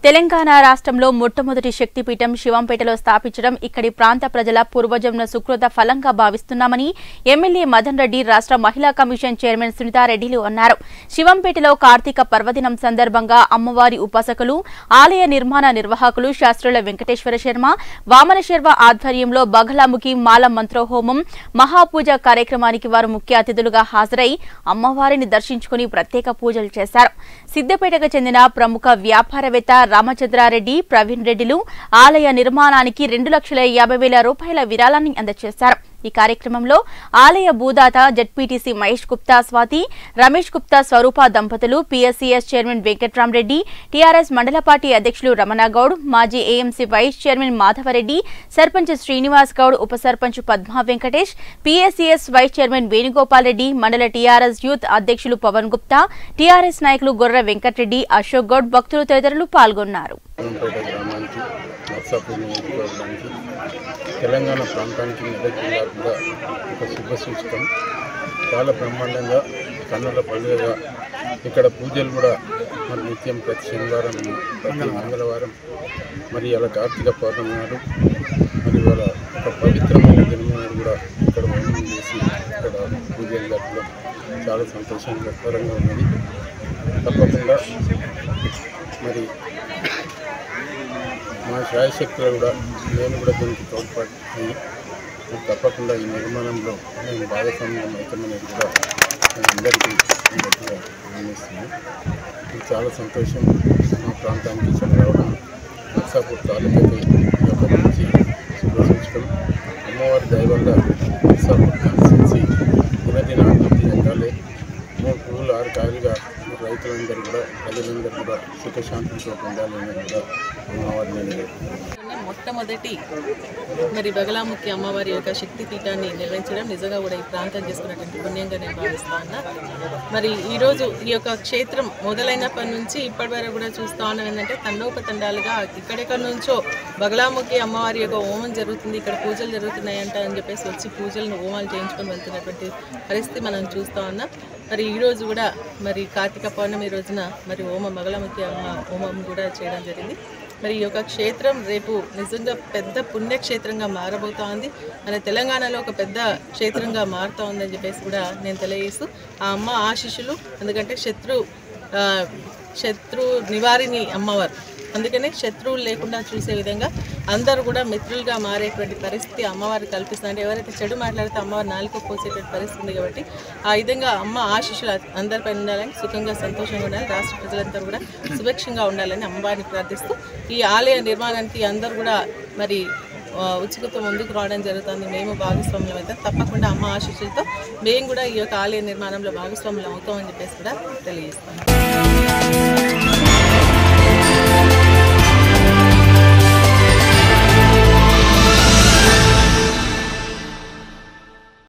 తెలంగాణ రాష్ట్రంలో మొట్టమొదటి శక్తిపీఠం శివంపేటలో స్థాపించడం ఇక్కడి ప్రాంత ప్రజల పూర్వజన్మ సుకృత ఫలంగా భావిస్తున్నామని ఎమ్మెల్యే మదన్ రెడ్డి రాష్ట్ర మహిళా కమిషన్ చైర్మన్ సునీతారెడ్డిలు అన్నారు శివంపేటలో కార్తీక పర్వదినం సందర్భంగా అమ్మవారి ఉపాసకులు ఆలయ నిర్మాణ నిర్వాహకులు శాస్త్రుల వెంకటేశ్వర శర్మ వామన శర్మ ఆధ్వర్యంలో బగలాముఖి మాల మంత్రోహోమం మహాపూజ కార్యక్రమానికి వారు ముఖ్య అతిథులుగా హాజరై అమ్మవారిని దర్శించుకుని ప్రత్యేక పూజలు చేశారు సిద్దిపేటకు చెందిన ప్రముఖ వ్యాపారవేత్త రామచంద్రారెడ్డి ప్రవీణ్ రెడ్డిలు ఆలయ నిర్మాణానికి రెండు లక్షల యాభై వేల రూపాయల విరాళాన్ని అందజేశారు ఈ కార్యక్రమంలో ఆలయ భూదాత జడ్పీటీసీ మహేష్ గుప్తా స్వాతి రమేష్ గుప్తా స్వరూప దంపతులు పీఎస్సీఎస్ చైర్మన్ వెంకట్రామరెడ్డి టీఆర్ఎస్ మండల పార్టీ అధ్యక్షులు రమణగౌడ్ మాజీ AMC vice chairman Madhavareddy sarpanch Srinivas Goud ఉప sarpanch Padma Venkatesh PSCS vice chairman Venugopal Reddy మండల టీఆర్ఎస్ యూత్ అధ్యక్షులు పవన్ గుప్తా టీఆర్ఎస్ నాయకులు గొర్ర వెంకటరెడ్డి అశోక్ గౌడ్ భక్తులు తదితరులు పాల్గొన్నారు పేట గ్రామానికి నర్సాపూర్ నియోజకవర్గానికి తెలంగాణ ప్రాంతానికి మెదక్ జిల్లా కూడా ఒక శుభ సూచకం చాలా బ్రహ్మాండంగా కన్నుల పండుగగా ఇక్కడ పూజలు కూడా మరి నిత్యం ప్రతి శనివారం ప్రతి మంగళవారం మరి అలా కార్తీక పౌర్ణమి నాడు మరి వాళ్ళ ఒక పవిత్రమైన దినం నాడు కూడా ఇక్కడ హోమం చేసి ఇక్కడ పూజలు జరపడం చాలా సంతోషకరంగా ఉన్నది తప్పకుండా మరి మా శాయశక్తులు కూడా నేను కూడా దీనికి తోడ్పాటు అయ్యి మరి తప్పకుండా ఈ నిర్మాణంలో నేను భాగస్వామ్యం అవుతామనేది కూడా నేను అందరికీ ఈ గట్టిగా గమనిస్తున్నాను ఇది చాలా సంతోషం మా ప్రాంతానికి ఇక్కడ రావడం నర్సాపూర్ తాలూకాకి ఇది ఒక మంచి శుభసూచకం అమ్మవారి దయ వల్ల నర్సాపూర్ కాన్స్టిట్యున్సీ దినదిన అభివృద్ధి చెందాలి మూడు పువ్వులు ఆరు కాయలుగా మరి రైతులందరూ కూడా ప్రజలందరూ కూడా సుఖశాంతితో పొందాలి అనేది కూడా అమ్మవారిని నేను మొట్టమొదటి మరి బగలాముఖి అమ్మవారి యొక్క శక్తి పీఠాన్ని నిర్వహించడం నిజంగా కూడా ఈ ప్రాంతం చేసుకున్నటువంటి పుణ్యంగా నేను భావిస్తా ఉన్నా మరి ఈరోజు ఈ యొక్క క్షేత్రం మొదలైనప్పటి నుంచి ఇప్పటి వరకు కూడా చూస్తా ఉన్నాం ఏంటంటే తండోపతండాలుగా ఇక్కడెక్కడి నుంచో బగలాముఖి అమ్మవారి యొక్క హోమం జరుగుతుంది ఇక్కడ పూజలు జరుగుతున్నాయంట అని చెప్పేసి వచ్చి పూజలను హోమాలు చేయించుకొని వెళ్తున్నటువంటి పరిస్థితి మనం చూస్తా ఉన్నాం మరి ఈ రోజు కూడా మరి కార్తీక పౌర్ణమి రోజున మరి హోమ బగలాముఖి అమ్మ హోమం కూడా చేయడం జరిగింది మరి ఈ యొక్క క్షేత్రం రేపు నిజంగా పెద్ద పుణ్యక్షేత్రంగా మారబోతా ఉంది మన తెలంగాణలో ఒక పెద్ద క్షేత్రంగా మారుతా ఉందని చెప్పేసి కూడా నేను తెలియజేస్తూ ఆ అమ్మ ఆశీస్సులు ఎందుకంటే శత్రు ఆ, శత్రు నివారిణి అమ్మవారు అందుకనే శత్రువులు లేకుండా చూసే విధంగా అందరూ కూడా మిత్రులుగా మారేటువంటి పరిస్థితి అమ్మవారు కల్పిస్తుంది అంటే ఎవరైతే చెడు మాట్లాడితే అమ్మవారు నాలుగు పోసేటువంటి పరిస్థితి ఉంది కాబట్టి ఆ విధంగా అమ్మ ఆశీస్సులు అందరిపై ఉండాలని సుఖంగా సంతోషంగా ఉండాలి రాష్ట్ర ప్రజలందరూ కూడా సుభిక్షంగా ఉండాలని అమ్మవారిని ప్రార్థిస్తూ ఈ ఆలయ నిర్మాణానికి అందరూ కూడా మరి ఆ, ఉత్సుకతో ముందుకు రావడం జరుగుతుంది మేము భాగస్వామ్యం అయితే తప్పకుండా అమ్మ ఆశీస్సులతో మేము కూడా ఈ యొక్క ఆలయ నిర్మాణంలో భాగస్వాములు అవుతామని చెప్పేసి కూడా తెలియజేస్తాం